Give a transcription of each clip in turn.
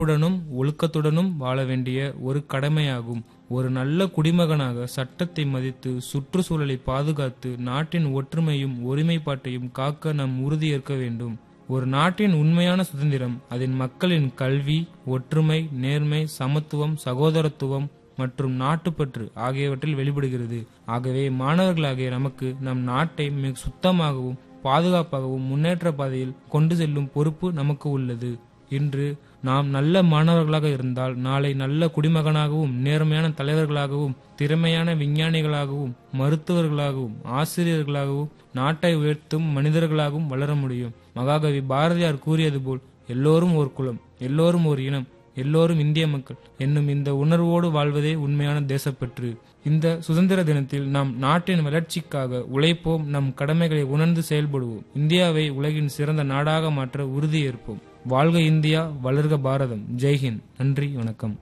உடனும் ஒழுக்கத்துடனும் வாழ வேண்டிய ஒரு கடமையாகும் ஒரு நல்ல குடிமகனாக சட்டத்தை மதித்து சுற்றுச்சூழலை பாதுகாத்து நாட்டின் ஒற்றுமையும் ஒருமைப்பாட்டையும் காக்க நாம் உறுதியேற்க வேண்டும் ஒரு நாட்டின் உண்மையான சுதந்திரம் அதன் மக்களின் கல்வி ஒற்றுமை நேர்மை சமத்துவம் சகோதரத்துவம் மற்றும் நாட்டுப்பற்று ஆகியவற்றில் வெளிப்படுகிறது ஆகவே மாணவர்களாகிய நமக்கு நம் நாட்டை மிக சுத்தமாகவும் பாதுகாப்பாகவும் முன்னேற்ற பாதையில் கொண்டு செல்லும் பொறுப்பு நமக்கு உள்ளது இன்று நாம் நல்ல மாணவர்களாக இருந்தால் நாளை நல்ல குடிமகனாகவும் நேர்மையான தலைவர்களாகவும் திறமையான விஞ்ஞானிகளாகவும் மருத்துவர்களாகவும் ஆசிரியர்களாகவும் நாட்டை உயர்த்தும் மனிதர்களாகவும் வளர முடியும் மகாகவி பாரதியார் கூறியது போல் எல்லோரும் ஒரு குலம் எல்லோரும் ஒரு இனம் எல்லோரும் இந்திய மக்கள் என்னும் இந்த உணர்வோடு வாழ்வதே உண்மையான தேசப்பற்று இந்த சுதந்திர தினத்தில் நாம் நாட்டின் வளர்ச்சிக்காக உழைப்போம் நம் கடமைகளை உணர்ந்து செயல்படுவோம் இந்தியாவை உலகின் சிறந்த நாடாக மாற்ற உறுதியேற்போம் வாழ்க இந்தியா வளர்க பாரதம் ஜெய்ஹிந்த் நன்றி வணக்கம்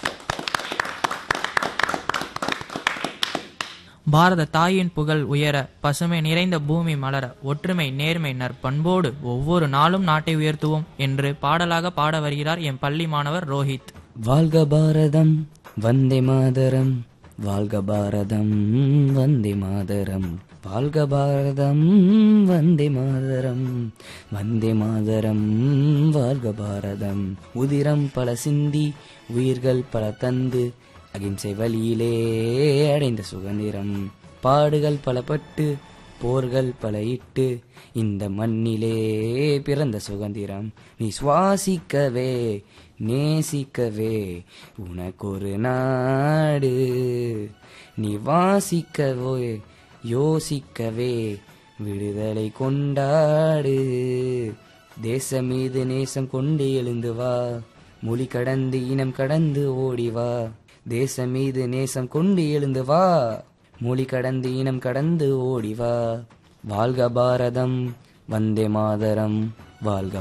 பாரத தாயின் புகழ் உயர பசுமை நிறைந்த பூமி மலர ஒற்றுமை நேர்மை நற்பண்போடு ஒவ்வொரு நாளும் நாட்டை உயர்த்துவோம் என்று பாடலாக பாட வருகிறார் என் பள்ளி மாணவர் ரோஹித் வாழ்க பாரதம் வந்தே மாதரம் வாழ்க பாரதம் வந்தே மாதரம் வாழ்க பாரதம் வந்தே மாதரம் வந்தே மாதரம் வாழ்க பாரதம் உதிரம் பல சிந்தி உயிர்கள் பல தந்து அகிம்சை வழியிலே அடைந்த சுதந்திரம் பாடுகள் பல பட்டு போர்கள் பல இட்டு இந்த மண்ணிலே பிறந்த சுதந்திரம் நீ சுவாசிக்கவே நேசிக்கவே உனக்கொரு நாடு நீ வாசிக்கவே யோசிக்கவே விடுதலை கொண்டாடு தேசம் மீது நேசம் கொண்டு எழுந்து வா மொழி கடந்து இனம் கடந்து ஓடி வா தேசம் மீது நேசம் கொண்டு எழுந்து வா மொழி கடந்து இனம் கடந்து ஓடி வா வாழ்க பாரதம் வந்தே மாதரம் வாழ்க